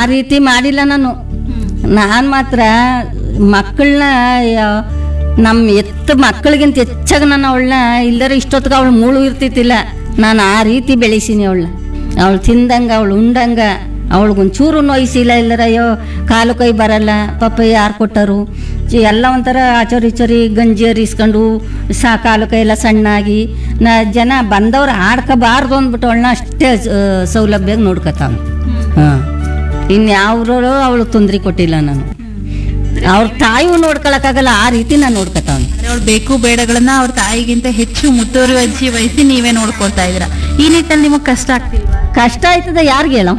ರೀತಿ ಮಾಡಿಲ್ಲ ನಾನು ನಾನು ಮಾತ್ರ ಮಕ್ಕಳನ್ನ ನಮ್ಮ ಎತ್ತ ಮಕ್ಕಳಿಗಿಂತ ಹೆಚ್ಚಾಗಿ ನಾನು ಅವಳನ್ನ ಇಲ್ಲರ ಇಷ್ಟೊತ್ತಿಗೆ ಅವಳು ಮೂಳು ಇರ್ತಿತ್ತಿಲ್ಲ ನಾನು ಆ ರೀತಿ ಬೆಳೆಸೀನಿ ಅವಳನ್ನ ಅವಳು ತಿಂದಂಗ ಅವಳು ಉಂಡಂಗ ಅವಳಿಗೊಂಚೂರು ನೋಯಿಸಿಲ್ಲ ಇಲ್ಲರ ಅಯ್ಯೋ ಕಾಲು ಕೈ ಬರಲ್ಲ ಪಾಪ ಯಾರು ಕೊಟ್ಟರು ಚಿ- ಎಲ್ಲ ಒಂಥರ ಆಚೋರಿ ಈಚೋರಿ ಗಂಜಿ ಹರಿಸ್ಕೊಂಡು ಸಾ ಕಾಲು ಕೈ ಎಲ್ಲ ಸಣ್ಣಾಗಿ ನಾ ಜನ ಬಂದವ್ರು ಆಡ್ಕೋಬಾರ್ದು ಅಂದ್ಬಿಟ್ಟು ಅವಳನ್ನ ಅಷ್ಟೇ ಆ, ಸೌಲಭ್ಯ ನೋಡ್ಕೊತಾವ ಹಾಂ ಇನ್ಯಾವ್ರು ಅವಳು ತೊಂದರೆ ಕೊಟ್ಟಿಲ್ಲ ನಾನು ಅವ್ರ ತಾಯಿಯೂ ನೋಡ್ಕೊಳಕ್ಕಾಗಲ್ಲ ಆ ರೀತಿ ನಾನು ನೋಡ್ಕೊತಾವನು ಅಂದ್ರೆ ಅವ್ಳ ಬೇಕು ಬೇಡಗಳನ್ನ ಅವ್ರ ತಾಯಿಗಿಂತ ಹೆಚ್ಚು ಮುತುವರ್ಜಿ ವಹಿಸಿ ನೀವೇ ನೋಡ್ಕೊಳ್ತಾ ಇದ್ದೀರಾ ಈ ನಿಟ್ಟಲ್ಲಿ ನಿಮಗೆ ಕಷ್ಟ ಆಗ್ತಿಲ್ವಾ ಕಷ್ಟ ಆಯ್ತದ ಯಾರಿಗೆ ಹೇಳೋ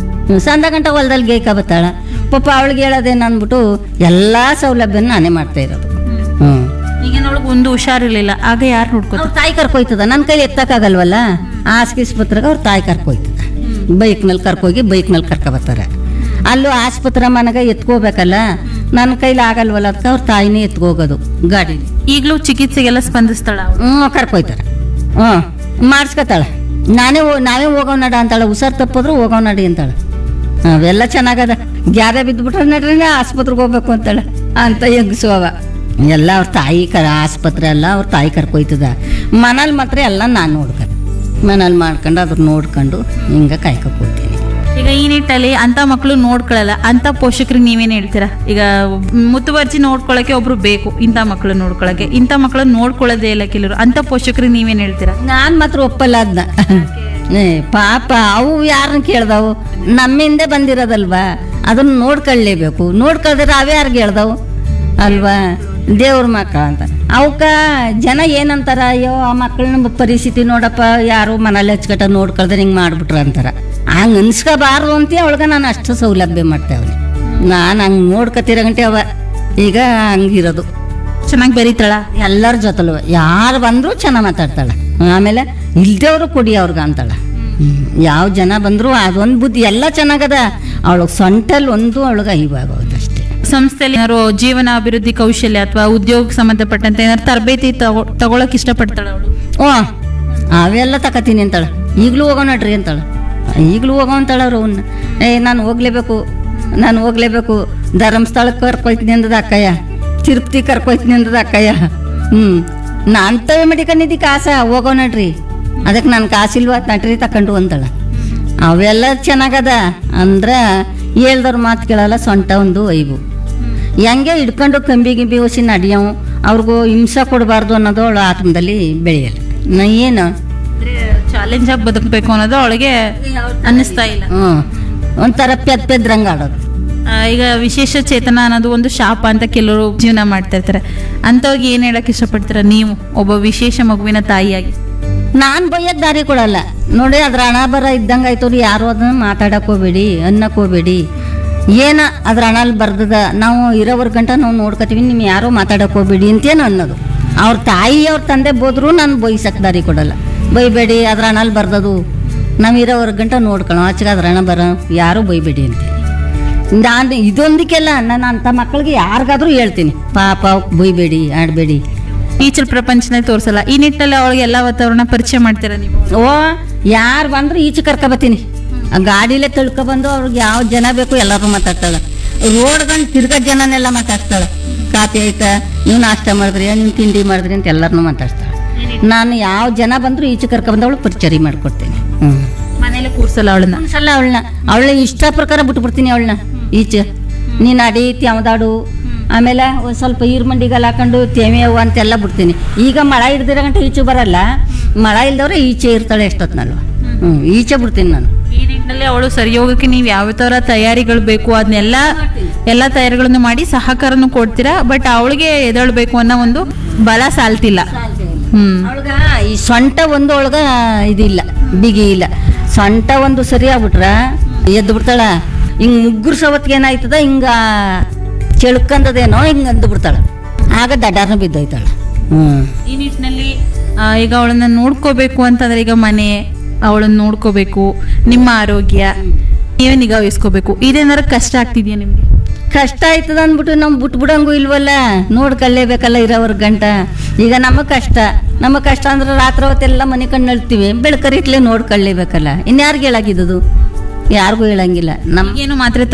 ಸಂದ ಗಂಟ ಹೊಲದಲ್ಲಿ ಗೇಕ ಬತ್ತಾಳ ಪಾಪ ಅವಳಿಗೆ ಹೇಳೋದೇನು ಅಂದ್ಬಿಟ್ಟು ಎಲ್ಲ ಸೌಲಭ್ಯನ ನಾನೇ ಮಾಡ್ತಾ ಇರೋದು ಹ್ಞೂ ಈಗ ಅವಳಿಗೆ ಒಂದು ಹುಷಾರಿರ್ಲಿಲ್ಲ ಆಗ ಯಾರು ನೋಡ್ಕೊತಾರೆ ಅವ್ರ ತಾಯಿ ಕರ್ಕೊಯ್ತದ ನನ್ನ ಕೈ ಎತ್ತಕ್ಕಾಗಲ್ವಲ್ಲ ಆಸ್ಪತ್ರೆಗೆ ಅವ್ರ ತಾಯಿ ಕರ್ಕೊಯ್ತದ ಬೈಕ್ನಲ್ಲಿ ಕರ್ಕೋಗಿ ಬೈಕ್ನಲ್ಲಿ ಕರ್ಕೊಬರ್ತಾರೆ ಅಲ್ಲೂ ಆಸ್ಪತ್ರೆ ಮನೆಗೆ ಎತ್ಕೋಬೇಕಲ್ಲ ನನ್ನ ಕೈಲಿ ಆಗಲ್ವಲ್ಲ ಅದಕ್ಕೆ ಅವ್ರ ತಾಯಿನೇ ಎತ್ಕೋಗೋದು ಗಾಡೀಲಿ ಈಗಲೂ ಚಿಕಿತ್ಸೆಗೆಲ್ಲ ಸ್ಪಂದಿಸ್ತಾಳ ಅವ್ಳು? ಹ್ಞೂ ಕರ್ಕೊಯ್ತಾರೆ ಹ್ಞೂ ಮಾಡಿಸ್ಕೊತಾಳೆ ನಾನೇ ಹೋ- ನಾವೇ ಹೋಗೋ ನಡ ಅಂತಾಳೆ ಹುಷಾರ್ ತಪ್ಪಿದ್ರು ಹೋಗೋ ನಡಿ ಅಂತಾಳೆ ಅವೆಲ್ಲ ಚೆನ್ನಾಗದ ಗ್ಯಾರ ಬಿದ್ದುಬಿಟ್ರೆ ನಡ್ರಿ ಆಸ್ಪತ್ರೆಗೆ ಹೋಗ್ಬೇಕು ಅಂತಾಳೆ ಅಂತ ಹೆಂಗಸು ಅವ ಎಲ್ಲ ಅವ್ರ ತಾಯಿ ಕರ ಆಸ್ಪತ್ರೆ ಎಲ್ಲ ಅವ್ರ ತಾಯಿ ಕರ್ಕೊಯ್ತದ ಮನೇಲಿ ಮಾತ್ರ ಎಲ್ಲ ನಾನು ನೋಡ್ಕೊಂಡು ಮನೇಲಿ ಮಾಡ್ಕೊಂಡು ಅದ್ರ ನೋಡ್ಕೊಂಡು ಹಿಂಗೆ ಕಾಯ್ಕೊಕ್ ಹೋಗ್ತೀನಿ ಈಗ ಈ ನಿಟ್ಟಲ್ಲಿ ಅಂತ ಮಕ್ಕಳು ನೋಡ್ಕೊಳ್ಳಲ್ಲ ಅಂತ ಪೋಷಕರಿಗೆ ನೀವೇನ್ ಹೇಳ್ತೀರಾ ಈಗ ಮುತುವರ್ಜಿ ನೋಡ್ಕೊಳಕ್ಕೆ ಒಬ್ರು ಬೇಕು ಇಂಥ ಮಕ್ಕಳು ನೋಡ್ಕೊಳಕ್ಕೆ ಇಂಥ ಮಕ್ಕಳನ್ನ ನೋಡ್ಕೊಳ್ಳೋದೇ ಇಲ್ಲ ಕೆಲವರು ಅಂತ ಪೋಷಕರಿಗೆ ನೀವೇನ್ ಹೇಳ್ತೀರಾ ನಾನು ಮಾತ್ರ ಒಪ್ಪಲ್ಲ ಅದನ್ನ ಏ ಪಾಪ ಅವು ಯಾರನ್ನ ಕೇಳ್ದವು ನಮ್ಮಿಂದ ಬಂದಿರೋದಲ್ವಾ ಅದನ್ನ ನೋಡ್ಕೊಳ್ಳೇಬೇಕು ನೋಡ್ಕೊಳ್ದಿರ ಅವು ಯಾರಿಗೆ ಹೇಳ್ದವು ಅಲ್ವಾ ದೇವ್ರ ಮಕ್ಕಳ ಅಂತ ಅವಕ್ಕ ಜನ ಏನಂತಾರ ಅಯ್ಯೋ ಆ ಮಕ್ಕಳನ್ನ ಪರಿಸ್ಥಿತಿ ನೋಡಪ್ಪ ಯಾರು ಮನೇಲಿ ಹಚ್ಕಟ ನೋಡ್ಕೊಳ್ದ್ರೆ ಹಿಂಗೆ ಮಾಡ್ಬಿಟ್ರ ಅಂತಾರ ಹಂಗೆ ಅನ್ಸ್ಕೋಬಾರ್ದು ಅಂತ ಅವಳಿಗೆ ನಾನು ಅಷ್ಟು ಸೌಲಭ್ಯ ಮಾಡ್ತೇವೆ ನಾನು ಹಂಗೆ ನೋಡ್ಕೊತಿರೋ ಗಂಟೆ ಅವ ಈಗ ಹಂಗಿರೋದು ಚೆನ್ನಾಗಿ ಬೆರೀತಾಳ ಎಲ್ಲರ ಜೊತೆಲು ಯಾರು ಬಂದರೂ ಚೆನ್ನಾಗಿ ಮಾತಾಡ್ತಾಳೆ ಆಮೇಲೆ ಇಲ್ದೇವ್ರು ಕೊಡಿ ಅವ್ರಿಗೆ ಅಂತಾಳೆ ಯಾವ ಜನ ಬಂದರೂ ಅದೊಂದು ಬುದ್ಧಿ ಎಲ್ಲ ಚೆನ್ನಾಗದ ಅವಳಿಗೆ ಸೊಂಟಲ್ಲಿ ಒಂದು ಅವಳಿಗೆ ಇವಾಗ ಅಷ್ಟೇ ಸಂಸ್ಥೆಯಲ್ಲಿ ಏನಾದ್ರು ಜೀವನ ಅಭಿವೃದ್ಧಿ ಕೌಶಲ್ಯ ಅಥವಾ ಉದ್ಯೋಗ ಸಂಬಂಧಪಟ್ಟಂತೆ ಏನಾದ್ರು ತರಬೇತಿ ತಗೊ ತಗೊಳಕ್ ಇಷ್ಟಪಡ್ತಾಳ ಅವಳು ಓ ಅವೆಲ್ಲ ತಕತೀನಿ ಅಂತಾಳೆ ಈಗಲೂ ಹೋಗೋ ನಡ್ರಿ ಅಂತಾಳೆ ಈಗಲೂ ಹೋಗೋ ಅಂತಾಳೆ ಅವ್ರು ಅವ್ನ ಏ ನಾನು ಹೋಗ್ಲೇಬೇಕು ನಾನು ಹೋಗ್ಲೇಬೇಕು ಧರ್ಮಸ್ಥಳಕ್ಕೆ ಕರ್ಕೊಯ್ತೀನಿ ಅಂದದ ಅಕ್ಕಯ್ಯ ತಿರುಪತಿ ಕರ್ಕೊಯ್ತೀನಿ ಅಂದದ ಅಕ್ಕಯ್ಯ ಹ್ಞೂ ನಾನು ತವೆ ಮಡಿಕೊಂಡಿದ್ದಿ ಕಾಸ ಹೋಗೋ ನಡ್ರಿ ಅದಕ್ಕೆ ನನ್ನ ಕಾಸಿಲ್ವ ನಟ್ರಿ ತಕೊಂಡು ಅಂತಾಳೆ ಅವೆಲ್ಲ ಚೆನ್ನಾಗದ ಅಂದ್ರೆ ಹೇಳ್ದವ್ರ ಮಾತು ಕೇಳಲ್ಲ ಸೊಂಟ ಒಂದು ಐವು ಹೆಂಗೆ ಹಿಡ್ಕೊಂಡು ಕಂಬಿ ಗಿಂಬಿ ಹೊಸಿ ನಡಿಯವು ಅವ್ರಿಗೂ ಹಿಂಸೆ ಕೊಡಬಾರ್ದು ಅನ್ನೋದು ಅವಳು ಆತ್ಮದಲ್ಲಿ ಬೆಳೆಯಲ್ಲ ನಾ ಏನು ಚಾಲೆಂಜ್ ಆಗಿ ಬದುಕಬೇಕು ಅನ್ನೋದು ಅವಳಿಗೆ ಅನ್ನಿಸ್ತಾ ಇಲ್ಲ ಹ್ಞೂ ಒಂಥರ ಪೆದ್ ಪೆದ್ರಂಗೆ ಆಡೋದು ಆ, ಈಗ ವಿಶೇಷ ಚೇತನ ಅನ್ನೋದು ಒಂದು ಶಾಪ ಅಂತ ಕೆಲವರು ಜೀವನ ಮಾಡ್ತಾ ಇರ್ತಾರೆ ಅಂಥವ್ರಿಗೆ ಏನ್ ಹೇಳಕ್ ಇಷ್ಟಪಡ್ತೀರಾ ನೀವು ಒಬ್ಬ ವಿಶೇಷ ಮಗುವಿನ ತಾಯಿಯಾಗಿ ನಾನು ಬೈಯೋದು ದಾರಿ ಕೊಡಲ್ಲ ನೋಡಿ ಅದ್ರ ಹಣ ಬರ ಇದ್ದಂಗೆ ಆಯ್ತು ಯಾರು ಅದನ್ನ ಮಾತಾಡಕ್ ಹೋಗ್ಬೇಡಿ ಅನ್ನಕ್ ಹೋಗ್ಬೇಡಿ ಏನ ಅದ್ರ ಹಣಲ್ಲಿ ಬರ್ದದ ನಾವು ಇರೋವರ್ ಗಂಟ ನಾವು ನೋಡ್ಕೊತೀವಿ ನೀವು ಯಾರೋ ಮಾತಾಡಕ್ ಹೋಗ್ಬೇಡಿ ಅಂತೇನು ಅನ್ನೋದು ಅವ್ರ ತಾಯಿ ಅವ್ರ ತಂದೆ ಬೋದ್ರು ನಾನು ಬೈಸಕ್ ದಾರಿ ಕೊಡಲ್ಲ ಬೈಬೇಡಿ ಅದ್ರ ಹಣಲ್ಲಿ ಬರ್ದದು ನಾವು ಇರೋವರ್ ಗಂಟ ನೋಡ್ಕೊಳ್ಳೋ ಆಚೆಗೆ ಅದ್ರ ಹಣ ಬರ ಯಾರು ಬೈಬೇಡಿ ಅಂತೀನಿ ನಾನು ಇದೊಂದಕ್ಕೆಲ್ಲ ನಾನು ಅಂಥ ಮಕ್ಕಳಿಗೆ ಯಾರಿಗಾದ್ರೂ ಹೇಳ್ತೀನಿ ಪಾಪ ಅವ್ಕ್ ಬೈಬೇಡಿ ಆಡಬೇಡಿ ಟೀಚರ್ ಪ್ರಪಂಚನೇ ತೋರಿಸಲ್ಲ ಈ ನಿಟ್ಟಿನಲ್ಲಿ ಅವಳಿಗೆ ಎಲ್ಲ ವಾತಾವರಣ ಪರಿಚಯ ಮಾಡ್ತೀರಾ ನೀವು ಓ ಯಾರು ಬಂದ್ರು ಈಚೆ ಕರ್ಕೊಬತ್ತೀನಿ ಆ ಗಾಡಿಲೇ ತಿಳ್ಕೊಬಂದು ಅವ್ರಿಗೆ ಯಾವ ಜನ ಬೇಕು ಎಲ್ಲರೂ ಮಾತಾಡ್ತಾಳೆ ರೋಡ್ಗಂಡು ತಿರ್ಗೋ ಜನನೆಲ್ಲ ಮಾತಾಡ್ತಾಳೆ ಕಾಫಿ ಆಯ್ತಾ ನೀವು ನಾಷ್ಟ ಮಾಡಿದ್ರಿ ನೀವು ತಿಂಡಿ ಮಾಡಿದ್ರಿ ಅಂತ ಎಲ್ಲರನ್ನೂ ಮಾತಾಡ್ತಾಳೆ ನಾನು ಯಾವ ಜನ ಬಂದ್ರು ಈಚೆ ಕರ್ಕೊಬಂದು ಅವಳು ಪರಿಚಯ ಮಾಡ್ಕೊಡ್ತೀನಿ ಹ್ಞೂ ಮನೇಲಿ ಕೂರ್ಸಲ್ಲ ಅವಳನ್ನ ಒಂದ್ಸಲ ಅವಳನ್ನ ಅವಳ ಇಷ್ಟ ಪ್ರಕಾರ ಬಿಟ್ಬಿಡ್ತೀನಿ ಅವಳನ್ನ ಈಚೆ ನೀನು ಅಡೀತಿ ಅವದಾಡು ಆಮೇಲೆ ಒಂದು ಸ್ವಲ್ಪ ಈರ್ಮಂಡಿಗೆಲ್ಲ ಹಾಕೊಂಡು ತೇಮೆಯವು ಅಂತೆಲ್ಲ ಬಿಡ್ತೀನಿ ಈಗ ಮಳೆ ಹಿಡ್ದಿರೋ ಗಂಟೆ ಈಚೆ ಬರಲ್ಲ ಮಳೆ ಇಲ್ದವ್ರೆ ಈಚೆ ಇರ್ತಾಳೆ ಎಷ್ಟೊತ್ತಿನಲ್ವ ಹ್ಞೂ ಈಚೆ ಬಿಡ್ತೀನಿ ನಾನು ಈ ನಿಟ್ಟಿನಲ್ಲಿ ಅವಳು ಸರಿ ಹೋಗಕ್ಕೆ ನೀವು ಯಾವ ತರ ತಯಾರಿಗಳು ಬೇಕು ಅದನ್ನೆಲ್ಲ ಎಲ್ಲ ತಯಾರಿಗಳನ್ನು ಮಾಡಿ ಸಹಕಾರನು ಕೊಡ್ತೀರಾ ಬಟ್ ಅವಳಿಗೆ ಎದಳ್ಬೇಕು ಅನ್ನೋ ಒಂದು ಬಲ ಸಾಲ್ತಿಲ್ಲ ಹ್ಮ್ ಅವಳಗ ಈ ಸೊಂಟ ಒಂದು ಒಳಗ ಇದಿಲ್ಲ ಬಿಗಿ ಇಲ್ಲ ಸೊಂಟ ಒಂದು ಸರಿ ಆಗ್ಬಿಟ್ರ ಎದ್ದು ಬಿಡ್ತಾಳ ಹಿಂಗ್ ಮುಗ್ಗುರು ಸವತ್ಗೆ ಏನಾಯ್ತದ ಹಿಂಗ ಚೆಳ್ಕಂದದೇನೋ ಹಿಂಗ ಅಂದು ಬಿಡ್ತಾಳ ಆಗ ದಡ್ಡಾರ್ನ ಬಿದ್ದೋಯ್ತಾಳ ಹ್ಮ್ ಈ ನಿಟ್ಟಿನಲ್ಲಿ ಆ, ಈಗ ಅವಳನ್ನ ನೋಡ್ಕೋಬೇಕು ಅಂತಂದ್ರೆ ಈಗ ಮನೆ ಅವಳನ್ನ ನೋಡ್ಕೋಬೇಕು ನಿಮ್ಮ ಆರೋಗ್ಯ ನೀವೇ ನಿಗಾ ವಹಿಸ್ಕೋಬೇಕು ಇದೇನಾರ ಕಷ್ಟ ಆಗ್ತಿದ್ಯಾ ನಿಮ್ಗೆ ಕಷ್ಟ ಆಯ್ತದ ಅಂದ್ಬಿಟ್ಟು ನಾವು ಬಿಟ್ಬಿಡಂಗೂ ಇಲ್ವಲ್ಲ ನೋಡ್ಕೊಳ್ಳೇಬೇಕಲ್ಲ ಇರೋವ್ರ ಗಂಟ ಈಗ ನಮಗೆ ಕಷ್ಟ ನಮಗೆ ಕಷ್ಟ ಅಂದ್ರೆ ರಾತ್ರಿ ಹೊತ್ತೆಲ್ಲ ಮನೆ ಕಣ್ಣು ಅಳ್ತೀವಿ ಬೆಳಕರಿತ್ಲೆ ನೋಡ್ಕೊಳ್ಳೇಬೇಕಲ್ಲ ಇನ್ಯಾರಿಗೆ ಹೇಳಾಗಿದ್ದು ಯಾರಿಗೂ ಹೇಳಂಗಿಲ್ಲ ನಮ್ಮ ಏನು ಮಾತ್ರೆ